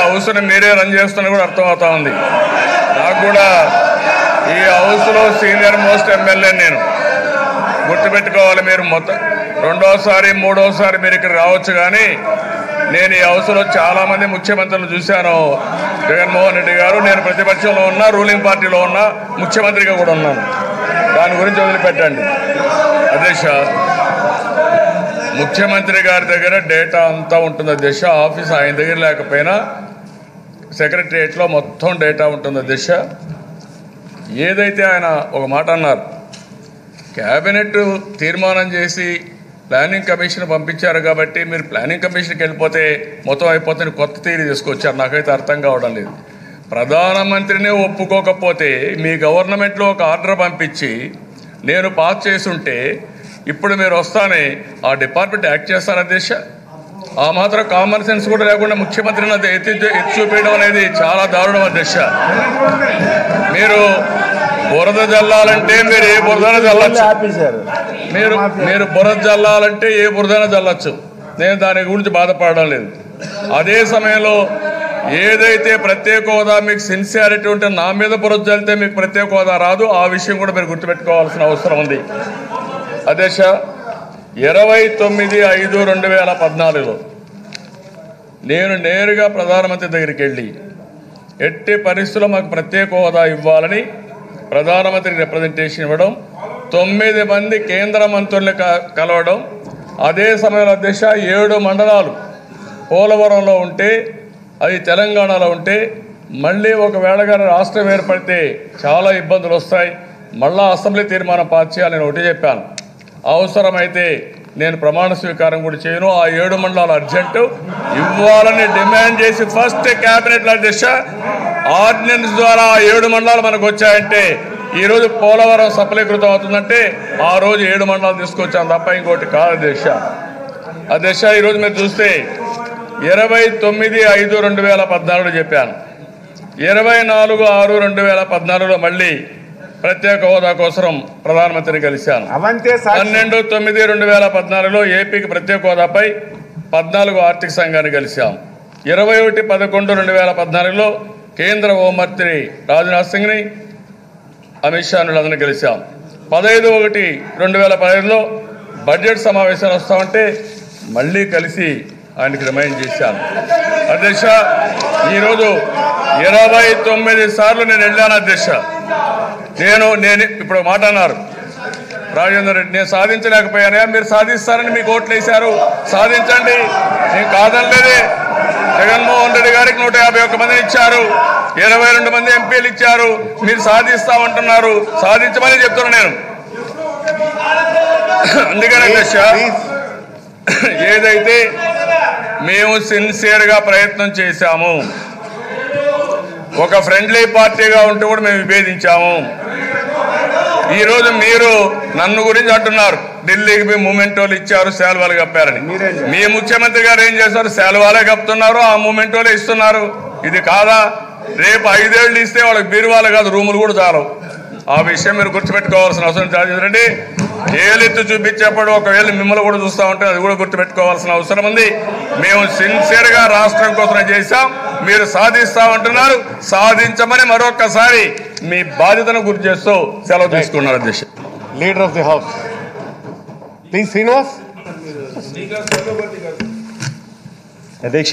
హౌస్ని మీరే రన్ చేస్తున్న కూడా అర్థమవుతా ఉంది నాకు కూడా ఈ హౌస్లో సీనియర్ మోస్ట్ ఎమ్మెల్యే నేను గుర్తుపెట్టుకోవాలి మీరు మొత్తం రెండోసారి మూడోసారి మీరు ఇక్కడ రావచ్చు కానీ నేను ఈ హౌస్లో చాలా మంది ముఖ్యమంత్రులు చూశాను జగన్మోహన్ రెడ్డి గారు నేను ప్రతిపక్షంలో ఉన్నా రూలింగ్ పార్టీలో ఉన్నా ముఖ్యమంత్రిగా కూడా ఉన్నాను దాని గురించి వదిలిపెట్టండి అధ్యక్ష ముఖ్యమంత్రి గారి దగ్గర డేటా అంతా ఉంటుంది అధ్యక్ష ఆఫీస్ ఆయన దగ్గర లేకపోయినా సెక్రటరియట్లో మొత్తం డేటా ఉంటుంది అధ్యక్ష ఏదైతే ఆయన ఒక మాట అన్నారు క్యాబినెట్ తీర్మానం చేసి ప్లానింగ్ కమిషన్ పంపించారు కాబట్టి మీరు ప్లానింగ్ కమిషన్కి వెళ్ళిపోతే మొత్తం అయిపోతుంది కొత్త తీరు తీసుకొచ్చారు నాకైతే అర్థం కావడం లేదు ప్రధానమంత్రిని ఒప్పుకోకపోతే మీ గవర్నమెంట్లో ఒక ఆర్డర్ పంపించి నేను పాస్ చేసుంటే ఇప్పుడు మీరు వస్తానే ఆ డిపార్ట్మెంట్ యాక్ట్ చేస్తారు అధ్యక్ష ఆ మాత్రం కామన్ సెన్స్ కూడా లేకుండా ముఖ్యమంత్రిని అది ఎత్తి ఎత్తి చూపించడం అనేది చాలా దారుణం అధ్యక్ష మీరు బురద జల్లాలంటే మీరు ఏ బురదన జల్లచ్చు ఆపేశారు మీరు మీరు బురద జల్లాలంటే ఏ బురదైనా జల్లచ్చు నేను దాని గురించి బాధపడడం లేదు అదే సమయంలో ఏదైతే ప్రత్యేక హోదా మీకు సిన్సియారిటీ ఉంటే నా మీద బురద జల్లితే మీకు ప్రత్యేక హోదా రాదు ఆ విషయం కూడా మీరు గుర్తుపెట్టుకోవాల్సిన అవసరం ఉంది అధ్యక్ష ఇరవై తొమ్మిది ఐదు రెండు వేల పద్నాలుగులో నేను నేరుగా ప్రధానమంత్రి దగ్గరికి వెళ్ళి ఎట్టి పరిస్థితుల్లో మాకు ప్రత్యేక హోదా ఇవ్వాలని ప్రధానమంత్రి రిప్రజెంటేషన్ ఇవ్వడం తొమ్మిది మంది కేంద్ర మంత్రుల్ని క- కలవడం అదే సమయంలో అధ్యక్ష ఏడు మండలాలు పోలవరంలో ఉంటే అది తెలంగాణలో ఉంటే మళ్ళీ ఒకవేళ కానీ రాష్ట్రం ఏర్పడితే చాలా ఇబ్బందులు వస్తాయి మళ్ళా అసెంబ్లీ తీర్మానం పాస్ చేయాలని ఒకటి చెప్పాను అవసరమైతే నేను ప్రమాణ స్వీకారం కూడా చేయను ఆ ఏడు మండలాలు అర్జెంటు ఇవ్వాలని డిమాండ్ చేసి ఫస్ట్ క్యాబినెట్ అధ్యక్ష ఆర్డినెన్స్ ద్వారా ఆ ఏడు మండలాలు మనకు వచ్చాయంటే ఈ రోజు పోలవరం సఫలీకృతం అవుతుందంటే ఆ రోజు ఏడు మండలాలు తీసుకొచ్చాను తప్ప ఇంకోటి కాదు అధ్యక్ష అధ్యక్ష ఈరోజు మీరు చూస్తే ఇరవై తొమ్మిది ఐదు రెండు వేల పద్నాలుగు చెప్పాను ఇరవై నాలుగు ఆరు రెండు వేల పద్నాలుగులో మళ్ళీ ప్రత్యేక హోదా కోసం ప్రధానమంత్రిని కలిశాను అవంతే సాక్షి పన్నెండు తొమ్మిది రెండు వేల పద్నాలుగులో ఏపీకి ప్రత్యేక హోదాపై పద్నాలుగు ఆర్థిక సంఘాన్ని కలిశాం ఇరవై ఒకటి పదకొండు రెండు వేల పద్నాలుగులో కేంద్ర హోంమంత్రి రాజ్నాథ్ సింగ్ని అమిత్ షాను అందరినీ కలిశాం పదహైదు ఒకటి రెండు వేల పదహైదులో బడ్జెట్ సమావేశాలు వస్తామంటే మళ్ళీ కలిసి ఆయనకి రిమైండ్ చేశాను అధ్యక్ష ఈరోజు ఇరవై తొమ్మిది సార్లు నేను వెళ్ళాను అధ్యక్ష నేను నేను ఇప్పుడు ఒక మాట అన్నారు రాజేందర్ రెడ్డి నేను సాధించలేకపోయానయా మీరు సాధిస్తారని మీకు ఓట్లు వేశారు సాధించండి నేను కాదనలేదే జగన్మోహన్ రెడ్డి గారికి నూట యాభై ఒక్క మందిని ఇచ్చారు ఇరవై రెండు మంది ఎంపీలు ఇచ్చారు మీరు సాధిస్తామంటున్నారు సాధించమని చెప్తున్నా నేను అందుకనే అధ్యక్ష ప్లీజ్ ఏదైతే మేము సిన్సియర్గా ప్రయత్నం చేశాము ఒక ఫ్రెండ్లీ పార్టీగా ఉంటూ కూడా మేము విభేదించాము ఈరోజు మీరు నన్ను గురించి అంటున్నారు ఢిల్లీకి మీ మూమెంటోలు ఇచ్చారు శాలువాలు కప్పారని మీరేం చేశారు? మీ ముఖ్యమంత్రి గారు ఏం చేశారు శాలువాలే కప్పుతున్నారు ఆ మూమెంటోలే ఇస్తున్నారు ఇది కాదా రేపు ఐదేళ్లు ఇస్తే వాళ్ళకి బీరువాలు కాదు రూములు కూడా చాలవు ఆ విషయం మీరు గుర్తుపెట్టుకోవాల్సిన అవసరం రాజేంద్రండి ఏలెత్తు చూపించేప్పుడు ఒకవేళ మిమ్మల్ని కూడా చూస్తా ఉంటే అది కూడా గుర్తుపెట్టుకోవాల్సిన అవసరం ఉంది మేము సిన్సియర్ గా రాష్ట్రం కోసం చేశాం మీరు సాధిస్తామంటున్నారు సాధించమని మరొక్కసారి మీ బాధ్యతను గుర్తు చేస్తూ సెలవు తీసుకున్నారు అధ్యక్ష leader of the house please Srinivas అధ్యక్ష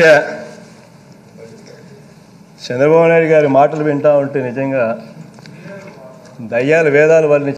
చంద్రబాబు నాయుడు గారి మాటలు వింటా ఉంటే నిజంగా దయ్యాలు వేదాలు వర్ణి